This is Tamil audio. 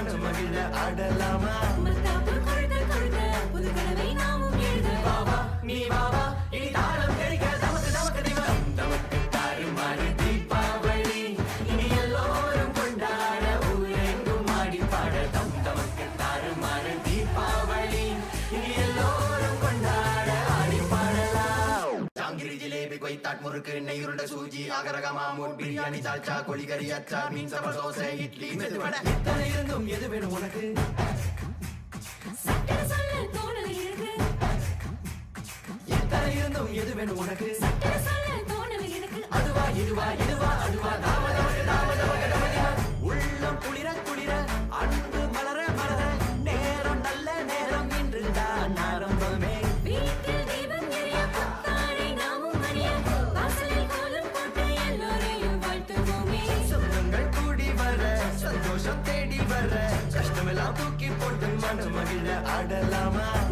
மன மகிழ ஆடலாமா மத்தாப்பு கொழுக்க கொழுக்க புது கனவை நாமும் எழுத பாபா நீ பாபா இனி தாளம் கிடைக்க நமக்கு நமக்கு திவம் நமக்கு தாறுமாறு தீபாவளி இனி எல்லோரும் கொண்டாட ஊரெங்கும் ஆடி பாட தம் நமக்கு தாறுமாறு தீபாவளி இனி எல்லோரும் கொண்டாட ஆடி பாடலாம் ஜாங்கிரி ஜிலேபி கொய்தாட் முறுக்கு நெய்யுருண்ட சூஜி அகரக மாமூட் பிரியாணி சால்ச்சா கொலிகறி அச்சார் மீன் சப தோசை இட்லி மெதுவடை இத்தனை இருந்தும் எது வேணும் உனக்கு சட்டென சொல்ல தோணலை எனக்கு இத்தனை இருந்தும் எது வேணும் உனக்கு சட்டென சொல்ல தோணலை எனக்கு அதுவா இதுவா இதுவா அதுவா தாம தமக்கு தாம தமக்கு தமதிமா உள்ளம் குளிர குளிர அன்பு மலர மலர நேரம் நல்ல நேரம் இன்றுதான் ஆரம்பமே வீட்டில் தீபம் எரிய புத்தாடை நாமும் அணிய வாசலில் கோலம் போட்டு எல்லோரையும் வாழ்த்துவோமே சொந்தங்கள் கூடி வர சந்தோஷம் தேடி வர கஷ்டமெல்லாம் தூக்கி போட்டு மன மகிழ ஆடலாமா